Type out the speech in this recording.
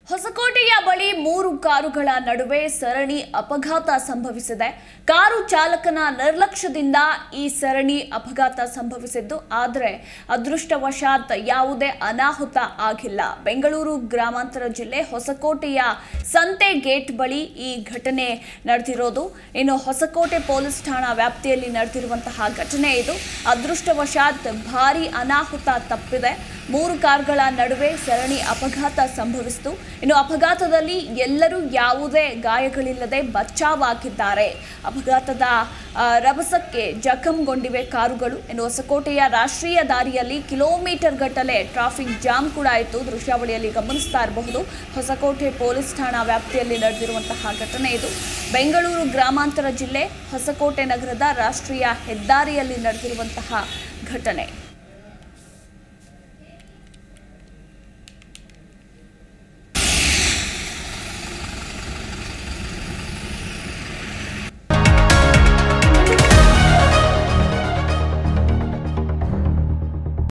ಹೊಸಕೋಟೆಯ ಬಳಿ ಮೂರು ಕಾರುಗಳ ನಡುವೆ ಸರಣಿ ಅಪಘಾತ ಸಂಭವಿಸಿದೆ ಕಾರು ಚಾಲಕನ ನಿರ್ಲಕ್ಷ್ಯದಿಂದ ಈ ಸರಣಿ ಅಪಘಾತ ಸಂಭವಿಸಿದ್ದು ಆದರೆ ಅದೃಷ್ಟವಶಾತ್ ಯಾವುದೇ ಅನಾಹುತ ಆಗಿಲ್ಲ ಬೆಂಗಳೂರು ಗ್ರಾಮಾಂತರ ಜಿಲ್ಲೆ ಹೊಸಕೋಟೆಯ ಸಂತೆ ಗೇಟ್ ಬಳಿ ಈ ಘಟನೆ ನಡೆದಿರೋದು ಇನ್ನು ಹೊಸಕೋಟೆ ಪೊಲೀಸ್ ಠಾಣಾ ವ್ಯಾಪ್ತಿಯಲ್ಲಿ ನಡೆದಿರುವಂತಹ ಘಟನೆ ಇದು ಅದೃಷ್ಟವಶಾತ್ ಭಾರಿ ಅನಾಹುತ ತಪ್ಪಿದೆ ಮೂರು ಕಾರ್ಗಳ ನಡುವೆ ಸರಣಿ ಅಪಘಾತ ಸಂಭವಿಸಿತು ಇನ್ನು ಅಪಘಾತದಲ್ಲಿ ಎಲ್ಲರೂ ಯಾವುದೇ ಗಾಯಗಳಿಲ್ಲದೆ ಬಚಾವಾಗಿದ್ದಾರೆ ಅಪಘಾತದ ಆ, ರಭಸಕ್ಕೆ ಜಖಂಗೊಂಡಿವೆ ಕಾರುಗಳು ಇನ್ನು ಹೊಸಕೋಟೆಯ ರಾಷ್ಟ್ರೀಯ ದಾರಿಯಲ್ಲಿ ಕಿಲೋಮೀಟರ್ ಗಟ್ಟಲೆ ಟ್ರಾಫಿಕ್ ಜಾಮ್ ಕೂಡ ಆಯಿತು ದೃಶ್ಯಾವಳಿಯಲ್ಲಿ ಗಮನಿಸ್ತಾ ಇರಬಹುದು ಹೊಸಕೋಟೆ ಪೊಲೀಸ್ ಠಾಣಾ ವ್ಯಾಪ್ತಿಯಲ್ಲಿ ನಡೆದಿರುವಂತಹ ಘಟನೆ ಇದು ಬೆಂಗಳೂರು ಗ್ರಾಮಾಂತರ ಜಿಲ್ಲೆ ಹೊಸಕೋಟೆ ನಗರದ ರಾಷ್ಟ್ರೀಯ ಹೆದ್ದಾರಿಯಲ್ಲಿ ನಡೆದಿರುವಂತಹ ಘಟನೆ